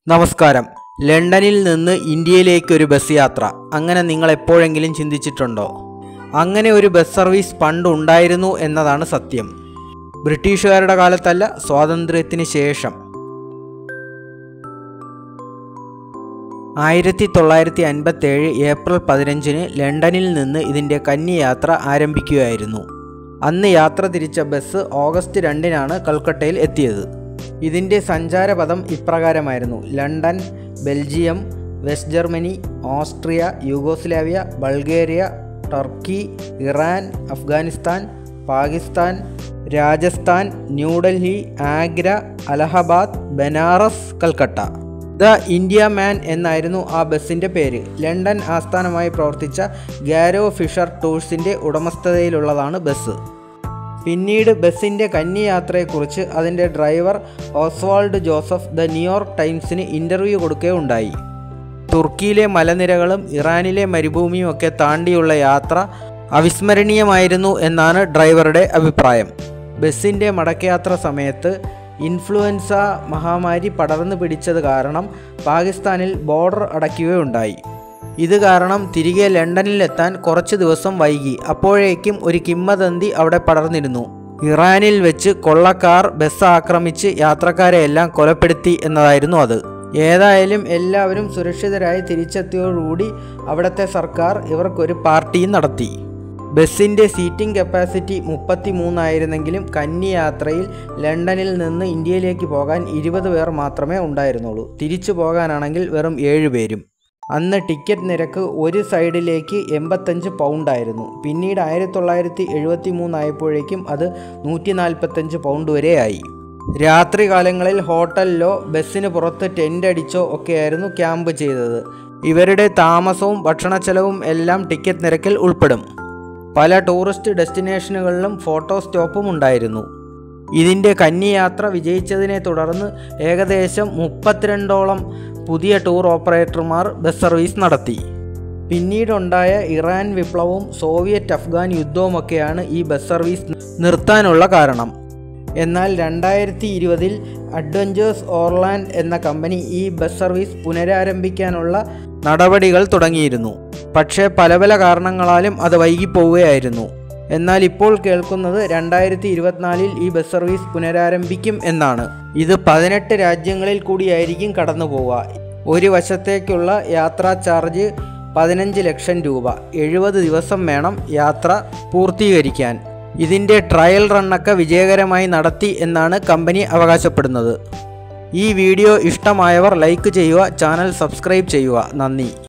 നമസ്കാരം ലണ്ടനിൽ നിന്ന് ഇന്ത്യയിലേക്ക് ഒരു ബസ് യാത്ര അങ്ങനെ നിങ്ങൾ എപ്പോഴെങ്കിലും ചിന്തിച്ചിട്ടുണ്ടോ അങ്ങനെ ഒരു ബസ് സർവീസ് പണ്ട് ഉണ്ടായിരുന്നു എന്നതാണ് സത്യം ബ്രിട്ടീഷുകാരുടെ കാലത്തല്ല സ്വാതന്ത്ര്യത്തിന് ശേഷം ആയിരത്തി തൊള്ളായിരത്തി അൻപത്തേഴ് ഏപ്രിൽ പതിനഞ്ചിന് ലണ്ടനിൽ നിന്ന് ഇതിൻ്റെ കന്നി യാത്ര ആരംഭിക്കുകയായിരുന്നു അന്ന് യാത്ര തിരിച്ച ബസ് ഓഗസ്റ്റ് രണ്ടിനാണ് കൽക്കട്ടയിൽ എത്തിയത് ഇതിൻ്റെ സഞ്ചാരപഥം ഇപ്രകാരമായിരുന്നു London Belgium West Germany Austria Yugoslavia Bulgaria Turkey Iran Afghanistan Pakistan Rajasthan New Delhi Agra Allahabad Banaras Calcutta the India man എന്നായിരുന്നു ആ ബസ്സിൻ്റെ പേര് ലണ്ടൻ ആസ്ഥാനമായി പ്രവർത്തിച്ച ഗാരോ ഫിഷർ ടൂഴ്സിൻ്റെ ഉടമസ്ഥതയിലുള്ളതാണ് ബസ് പിന്നീട് ബസ്സിൻ്റെ കന്യയാത്രയെക്കുറിച്ച് അതിൻ്റെ driver Oswald Joseph the New York ടൈംസിന് ഇൻ്റർവ്യൂ കൊടുക്കുകയുണ്ടായി തുർക്കിയിലെ മലനിരകളും ഇറാനിലെ മരുഭൂമിയും ഒക്കെ താണ്ടിയുള്ള യാത്ര അവിസ്മരണീയമായിരുന്നു എന്നാണ് ഡ്രൈവറുടെ അഭിപ്രായം ബസ്സിൻ്റെ മടക്കയാത്ര സമയത്ത് ഇൻഫ്ലുവൻസ മഹാമാരി പടർന്നു പിടിച്ചത് കാരണം പാകിസ്ഥാനിൽ ബോർഡർ അടയ്ക്കുകയുണ്ടായി ഇത് കാരണം തിരികെ ലണ്ടനിലെത്താൻ കുറച്ച് ദിവസം വൈകി അപ്പോഴേക്കും ഒരു കിംവദന്തി അവിടെ പടർന്നിരുന്നു ഇറാനിൽ വെച്ച് കൊള്ളക്കാർ ബസ് ആക്രമിച്ച് യാത്രക്കാരെ എല്ലാം കൊലപ്പെടുത്തി എന്നതായിരുന്നു അത് ഏതായാലും എല്ലാവരും സുരക്ഷിതരായി തിരിച്ചെത്തിയോടുകൂടി അവിടുത്തെ സർക്കാർ ഇവർക്കൊരു പാർട്ടിയും നടത്തി ബസ്സിൻ്റെ സീറ്റിംഗ് കപ്പാസിറ്റി മുപ്പത്തി മൂന്നായിരുന്നെങ്കിലും കന്നി യാത്രയിൽ ലണ്ടനിൽ നിന്ന് ഇന്ത്യയിലേക്ക് പോകാൻ ഇരുപത് പേർ മാത്രമേ ഉണ്ടായിരുന്നുള്ളൂ തിരിച്ചു പോകാനാണെങ്കിൽ വെറും ഏഴ് പേരും അന്ന് ടിക്കറ്റ് നിരക്ക് ഒരു സൈഡിലേക്ക് എൺപത്തഞ്ച് പൗണ്ടായിരുന്നു പിന്നീട് ആയിരത്തി തൊള്ളായിരത്തി എഴുപത്തി മൂന്നായപ്പോഴേക്കും അത് നൂറ്റി നാൽപ്പത്തഞ്ച് പൗണ്ട് വരെയായി രാത്രി കാലങ്ങളിൽ ഹോട്ടലിലോ ബസ്സിന് പുറത്ത് ടെൻ്റ് അടിച്ചോ ഒക്കെയായിരുന്നു ക്യാമ്പ് ചെയ്തത് ഇവരുടെ താമസവും ഭക്ഷണച്ചെലവും എല്ലാം ടിക്കറ്റ് നിരക്കിൽ ഉൾപ്പെടും പല ടൂറിസ്റ്റ് ഡെസ്റ്റിനേഷനുകളിലും ഫോട്ടോ സ്റ്റോപ്പും ഉണ്ടായിരുന്നു ഇതിൻ്റെ കന്നിയാത്ര വിജയിച്ചതിനെ തുടർന്ന് ഏകദേശം മുപ്പത്തിരണ്ടോളം പുതിയ ടൂർ ഓപ്പറേറ്റർമാർ ബസ് സർവീസ് നടത്തി പിന്നീടുണ്ടായ ഇറാൻ വിപ്ലവവും സോവിയറ്റ് അഫ്ഗാൻ യുദ്ധവുമൊക്കെയാണ് ഈ ബസ് സർവീസ് നിർത്താനുള്ള കാരണം എന്നാൽ രണ്ടായിരത്തി ഇരുപതിൽ അഡ്വഞ്ചേഴ്സ് ഓർലാൻഡ് എന്ന കമ്പനി ഈ ബസ് സർവീസ് പുനരാരംഭിക്കാനുള്ള നടപടികൾ തുടങ്ങിയിരുന്നു പക്ഷേ പല പല കാരണങ്ങളാലും അത് വൈകിപ്പോവുകയായിരുന്നു എന്നാൽ ഇപ്പോൾ കേൾക്കുന്നത് രണ്ടായിരത്തി ഇരുപത്തിനാലിൽ ഈ ബസ് സർവീസ് പുനരാരംഭിക്കും എന്നാണ് ഇത് പതിനെട്ട് രാജ്യങ്ങളിൽ കൂടിയായിരിക്കും കടന്നു പോവുക ഒരു വശത്തേക്കുള്ള യാത്രാ ചാർജ് പതിനഞ്ച് ലക്ഷം രൂപ എഴുപത് ദിവസം വേണം യാത്ര പൂർത്തീകരിക്കാൻ ഇതിൻ്റെ ട്രയൽ റണ്ണൊക്കെ വിജയകരമായി നടത്തി എന്നാണ് കമ്പനി അവകാശപ്പെടുന്നത് ഈ വീഡിയോ ഇഷ്ടമായവർ ലൈക്ക് ചെയ്യുക ചാനൽ സബ്സ്ക്രൈബ് ചെയ്യുക നന്ദി